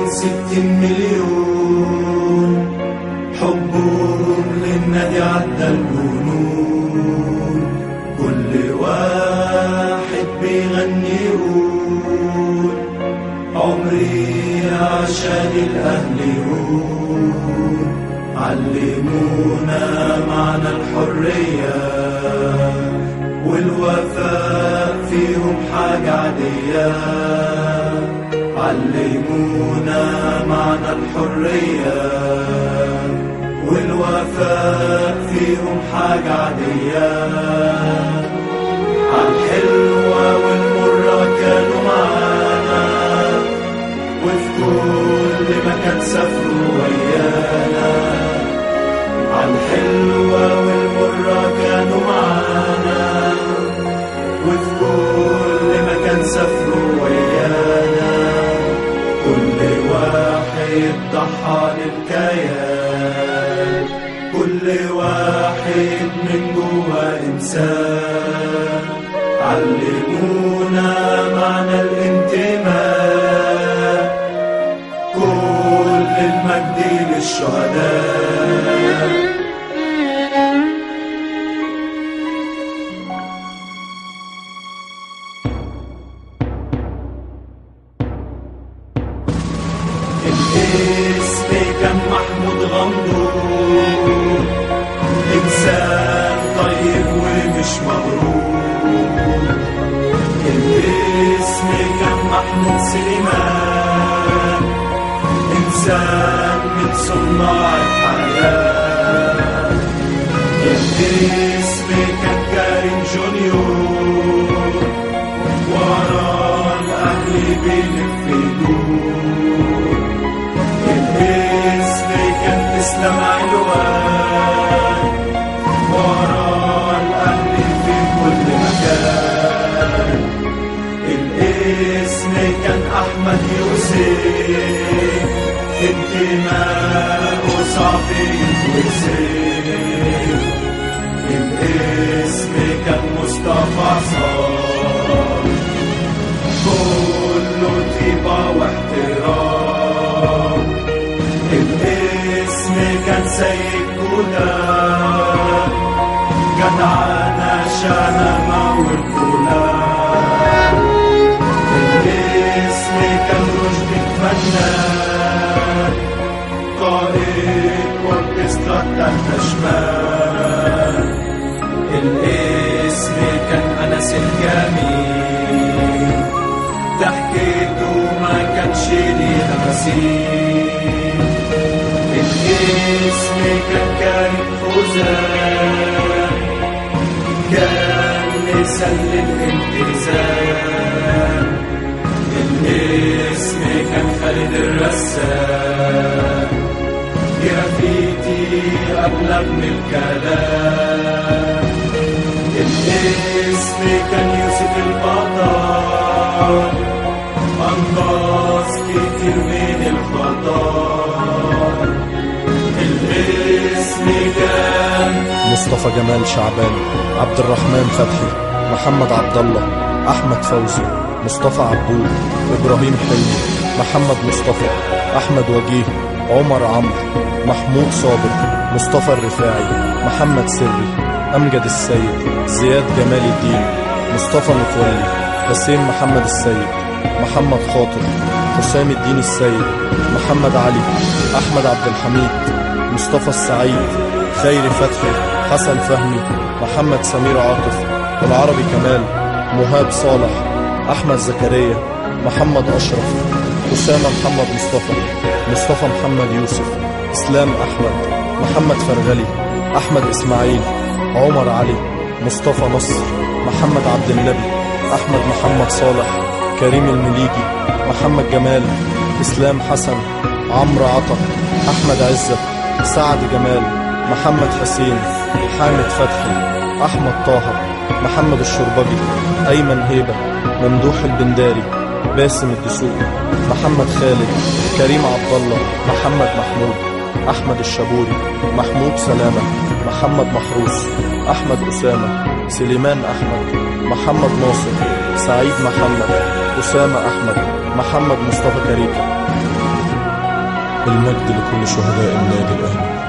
من ستين مليون حبهم للنادي عدى الجنون كل واحد بيغني يقول عمري عشان الأهل يقول علمونا معنى الحرية والوفاء فيهم حاجة عادية علمونا معنى الحرية والوفاء فيهم حاجة عادية عالحلوة والمرة كانوا معانا وفي كل مكان سافروا ويانا عالحلوة والمرة كانوا معانا وفي كل مكان سافروا ويانا كل واحد ضحى للكيان كل واحد من جوا إنسان علمونا معنى الانتماء كل المجد للشهداء الاسم كان محمود غمدور إنسان طيب ومش مغرور الاسم كان محمود سليمان إنسان من صناع الحياة الاسم كان كريم جونيور ورا الأهل بيلف يدور الاسم كان اسلام علوان ورا الاهل في كل مكان الاسم كان احمد يوسف انتماء صافي وسيف الاسم كان مصطفى صار كله طيبة واحترام الاسم كان سيد جودة جدعانة شنمة والكلام الاسم كان رشدي فنان قائد اوركسترا تحت شمال الاسم كان انس الجميل ضحكته ما كانش ليها مثيل الاسم كان كريم فوزان كان مثال للالتزام الاسم كان خالد الرسام جرافيتي أبلغ من الكلام الاسم كان يوسف البطل أنقذ كتير من الخطر الاسم كان مصطفى جمال شعبان عبد الرحمن فتحي محمد عبد الله احمد فوزي مصطفى عبود ابراهيم حلمي محمد مصطفى احمد وجيه عمر عمرو محمود صابر مصطفى الرفاعي محمد سري امجد السيد زياد جمال الدين مصطفى متولي حسين محمد السيد محمد خاطر حسام الدين السيد محمد علي احمد عبد الحميد مصطفى السعيد خيري فتحي حسن فهمي محمد سمير عاطف العربي كمال مهاب صالح احمد زكريا محمد اشرف اسامه محمد مصطفى مصطفى محمد يوسف اسلام احمد محمد فرغلي احمد اسماعيل عمر علي مصطفى نصر محمد عبد النبي احمد محمد صالح كريم المليجي محمد جمال اسلام حسن عمرو عطا احمد عزت سعد جمال محمد حسين حامد فتحي احمد طه محمد الشربجي ايمن هيبه ممدوح البنداري باسم الدسوقي محمد خالد كريم عبد الله محمد محمود احمد الشابوري محمود سلامه محمد محروس احمد اسامه سليمان احمد محمد ناصر سعيد محمد اسامه احمد محمد مصطفى كريكه المجد لكل شهداء النادي الأهلي